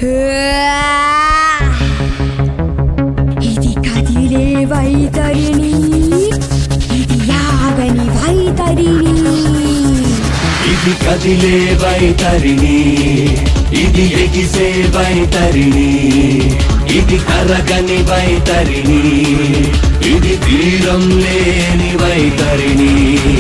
ఇది కదిలే వైతరిణి ఇది యాగని వైతరిణి ఇది కదిలే వైతరిణి ఇది ఎగిసే వైతరిణి ఇది కరగని వైతరిణి ఇది తీరం లేని వైతరిణి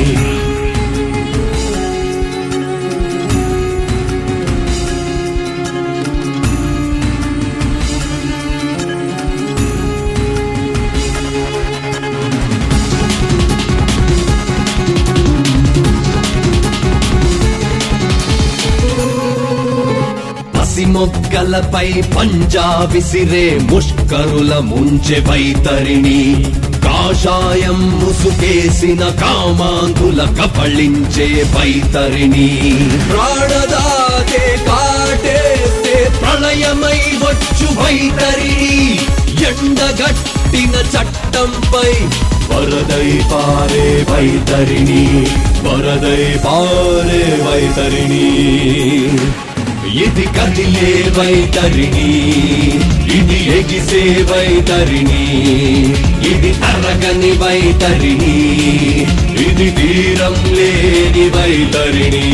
పసి మొగ్గలపై పంజా విసిరే ముష్కరుల ముంచె వైతరిణి కాషాయం ముసుకేసిన కామాంతుల కపళించే వైతరిణి ప్రాణదాతే కాటేస్తే ప్రళయమై వచ్చు వైతరిణి ఎండగట్టిన చట్టంపై వరదై పారే వైతరిణి వరదై పారే వైతరిణి ఇది కదిలే వైతరిణి ఇది ఎగిసే వైతరిణి ఇది తరగని వైతరిణి ఇది తీరం లేని వైతరిణి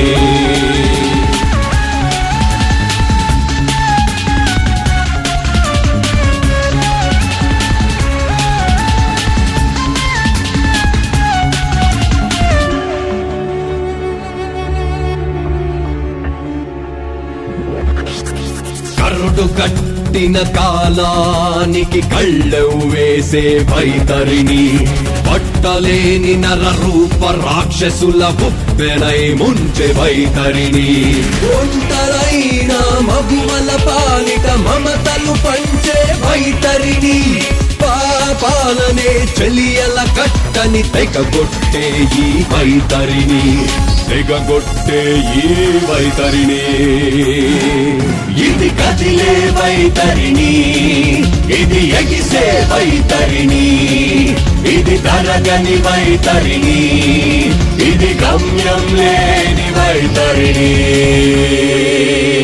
కరుడు కట్టిన కాలానికి కళ్ళెవు వేసే వైతరిని పట్టలేని నర రూప రాక్షసుల బుబ్బెనై ముంచె వైతరిని ఒంటరైన మగువల పాలిట మమతలు పంచే వైతరిని పాపాలనే చెలియల కట్టని తెగగొట్టే ఈ వైతరిని తెగగొట్టే ఈ వైతరిని ఇది కదిలే వైతరిని ఇది ఎగిసే వైతరిని ఇది తరగని వైతరిని ఇది గమ్యం లేని వైతరిని